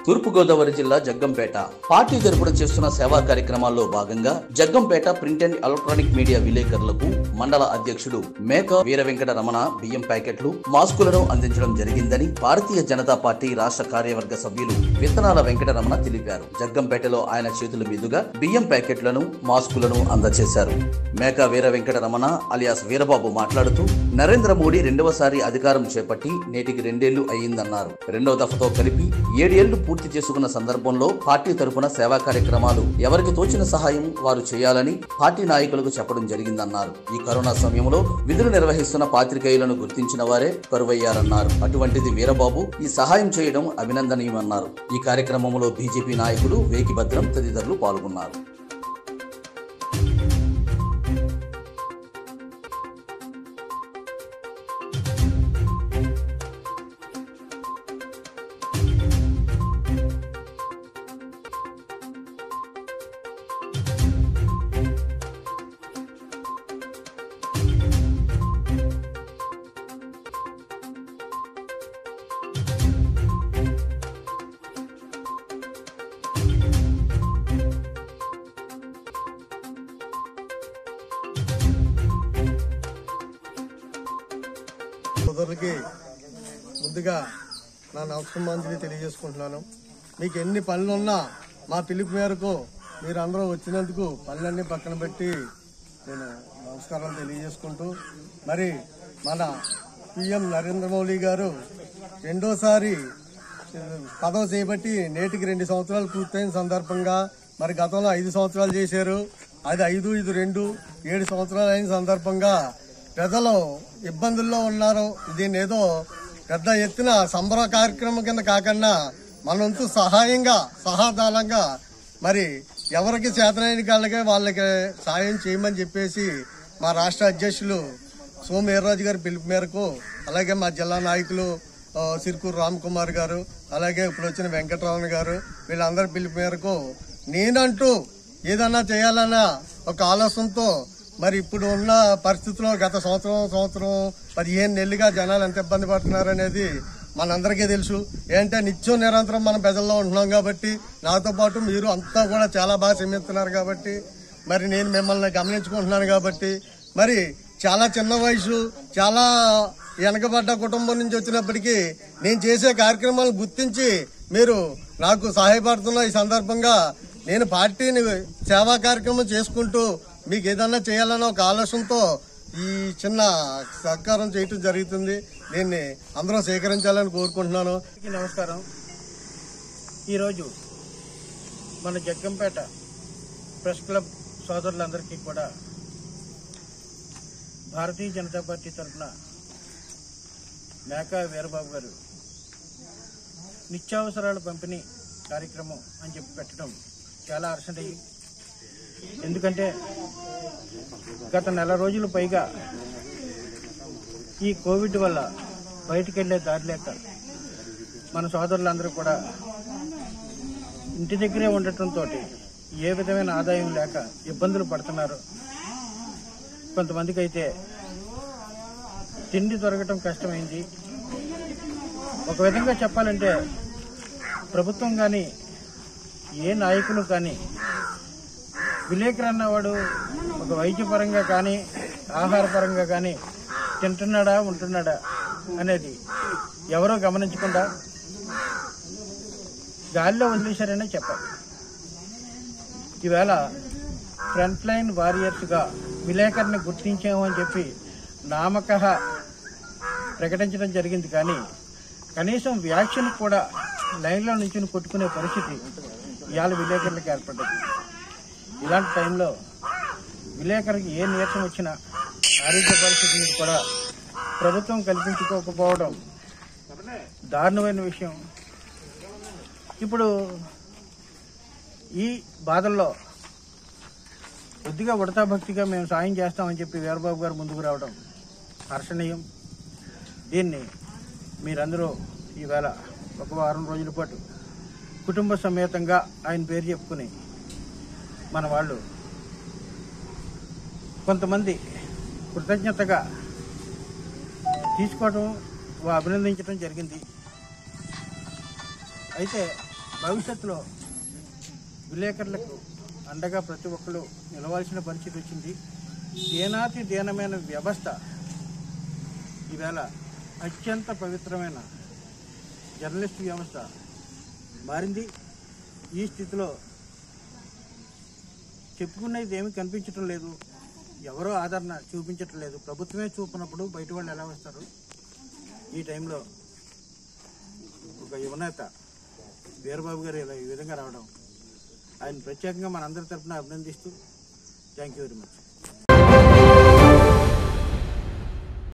తూర్పుగోదావరి జిల్లా జగ్గంపేట పార్టీ తరపున చేస్తున్న సేవా కార్యక్రమాల్లో భాగంగా Jaggampeta print and electronic media విలేకరులకు మండల అధ్యక్షుడు మేక వీర వెంకట రమణ బియ్యం ప్యాకెట్లు మాస్కులను అందించడం జరిగిందని భారతీయ జనతా పార్టీ రాష్ట్ర కార్యవర్గ సభ్యులు విత్తనాల వెంకట రమణ తెలిపారు జగ్గంపేటలో ఆయన చేతుల మీదుగా బియ్యం ప్యాకెట్లను మాస్కులను అందజేశారు మేక వీర వెంకట రమణ అలియాస్ వీరబాబు మాట్లాడుతూ నరేంద్ర మోడీ రెండవసారి అధికారం చేపట్టి నేటికి రెండేళ్లు అయ్యిందన్నారు రెండవ దఫతో కలిపి ఏడేళ్లు పూర్తి చేసుకున్న సందర్భంలో పార్టీ తరపున సేవా కార్యక్రమాలు ఎవరికి తోచిన సహాయం వారు చేయాలని పార్టీ నాయకులకు చెప్పడం జరిగిందన్నారు ఈ కరోనా సమయంలో విధులు నిర్వహిస్తున్న పాత్రికేయులను గుర్తించిన వారే కరువయ్యారన్నారు అటువంటిది వీరబాబు ఈ సహాయం చేయడం అభినందనీయమన్నారు ఈ కార్యక్రమంలో బీజేపీ నాయకులు వేకి భద్రం తదితరులు పాల్గొన్నారు సోదరులకి ముందుగా నా నమస్కారాంజలి తెలియజేసుకుంటున్నాను మీకు ఎన్ని పనులున్నా మా పిలుపు మేరకు మీరు అందరూ వచ్చినందుకు పనులన్నీ పక్కన పెట్టి నేను నమస్కారం తెలియజేసుకుంటూ మరి మన పిఎం నరేంద్ర మోడీ గారు రెండోసారి పదవి చేపట్టి నేటికి రెండు సంవత్సరాలు పూర్తయిన సందర్భంగా మరి గతంలో ఐదు సంవత్సరాలు చేశారు అది ఐదు ఇది రెండు ఏడు సంవత్సరాలు అయిన సందర్భంగా ప్రజలు ఇబ్బందుల్లో ఉన్నారు దీన్ని ఏదో పెద్ద ఎత్తున సంబర కార్యక్రమం కింద కాకుండా మనంతు సహాయంగా సహాదానంగా మరి ఎవరికి చేతనైన కాళ్ళకే వాళ్ళకి సాయం చేయమని చెప్పేసి మా రాష్ట్ర అధ్యక్షులు సోమ వీర్రాజు గారి పిలుపు మేరకు అలాగే మా జిల్లా నాయకులు ఆ, సిరుకూరు రామ్ కుమార్ గారు అలాగే ఇప్పుడు వచ్చిన వెంకటరమణ గారు వీళ్ళందరి పిలుపు మేరకు నేనంటూ ఏదన్నా చేయాలన్న ఒక ఆలోచనతో మరి ఇప్పుడు ఉన్న పరిస్థితుల్లో గత సంవత్సరం సంవత్సరం పదిహేను నెలలుగా జనాలు ఎంత ఇబ్బంది పడుతున్నారు అనేది మనందరికీ తెలుసు ఏంటంటే నిత్యం నిరంతరం మనం ప్రజల్లో ఉంటున్నాం కాబట్టి నాతో పాటు మీరు అంతా కూడా చాలా బాగా శ్రమిస్తున్నారు కాబట్టి మరి నేను మిమ్మల్ని గమనించుకుంటున్నాను కాబట్టి మరి చాలా చిన్న వయసు చాలా వెనకబడ్డ కుటుంబం నుంచి వచ్చినప్పటికీ నేను చేసే కార్యక్రమాలను గుర్తించి మీరు నాకు సహాయపడుతున్న ఈ సందర్భంగా నేను పార్టీని సేవా కార్యక్రమం చేసుకుంటూ మీకు ఏదన్నా చేయాలన్న ఒక ఆలోచనతో ఈ చిన్న సహకారం చేయటం జరుగుతుంది దీన్ని అందరూ సేకరించాలని కోరుకుంటున్నాను అందరికీ నమస్కారం ఈరోజు మన జగ్గంపేట ప్రెస్ క్లబ్ సోదరులందరికీ కూడా భారతీయ జనతా పార్టీ తరఫున మేకా వీరబాబు గారు నిత్యావసరాల పంపిణీ కార్యక్రమం అని చెప్పి పెట్టడం చాలా అర్సంటయ్యి ఎందుకంటే గత నెల రోజులు పైగా ఈ కోవిడ్ వల్ల బయటికి వెళ్లే దారి లేక మన సోదరులందరూ కూడా ఇంటి దగ్గరే ఉండటంతో ఏ విధమైన ఆదాయం లేక ఇబ్బందులు పడుతున్నారు కొంతమందికి అయితే తిండి దొరకటం కష్టమైంది ఒక విధంగా చెప్పాలంటే ప్రభుత్వం కానీ ఏ నాయకులు కానీ విలేకరు అన్నవాడు ఒక వైద్యపరంగా కానీ ఆహారపరంగా కానీ తింటున్నాడా ఉంటున్నాడా అనేది ఎవరో గమనించకుండా గాలిలో వదిలేశారనే చెప్పాలి ఈవేళ ఫ్రంట్ లైన్ వారియర్స్గా విలేకరిని గుర్తించాము అని చెప్పి నామక ప్రకటించడం జరిగింది కానీ కనీసం వ్యాక్సిన్ కూడా లైన్లో నుంచి కొట్టుకునే పరిస్థితి ఇవాళ విలేకరులకు ఏర్పడ్డది ఇలాంటి టైంలో విలేకరికి ఏ నీరసం వచ్చినా ఆరోగ్య పరిస్థితిని కూడా ప్రభుత్వం కల్పించుకోకపోవడం దారుణమైన విషయం ఇప్పుడు ఈ బాధల్లో కొద్దిగా ఉడతా భక్తిగా మేము సాయం చేస్తామని చెప్పి వీరబాబు గారు ముందుకు రావడం హర్షణీయం దీన్ని మీరందరూ ఈవేళ ఒక వారం రోజుల పాటు కుటుంబ సమేతంగా ఆయన పేరు చెప్పుకుని మన వాళ్ళు కొంతమంది కృతజ్ఞతగా తీసుకోవడం వా- అభినందించడం జరిగింది అయితే భవిష్యత్తులో విలేకరులకు అండగా ప్రతి ఒక్కరు నిలవాల్సిన పరిస్థితి వచ్చింది దేనాతి దీనమైన వ్యవస్థ ఈవేళ అత్యంత పవిత్రమైన జర్నలిస్ట్ వ్యవస్థ మారింది ఈ స్థితిలో చెప్పుకునేది ఏమీ కనిపించటం లేదు ఎవరో ఆదరణ చూపించటం లేదు ప్రభుత్వమే చూపినప్పుడు బయట వాళ్ళు ఎలా వస్తారు ఈ టైంలో ఒక యువనేత వీరబాబు గారు ఇలా ఈ విధంగా రావడం ఆయన ప్రత్యేకంగా మనందరి తరఫున అభినందిస్తూ థ్యాంక్ యూ వెరీ మచ్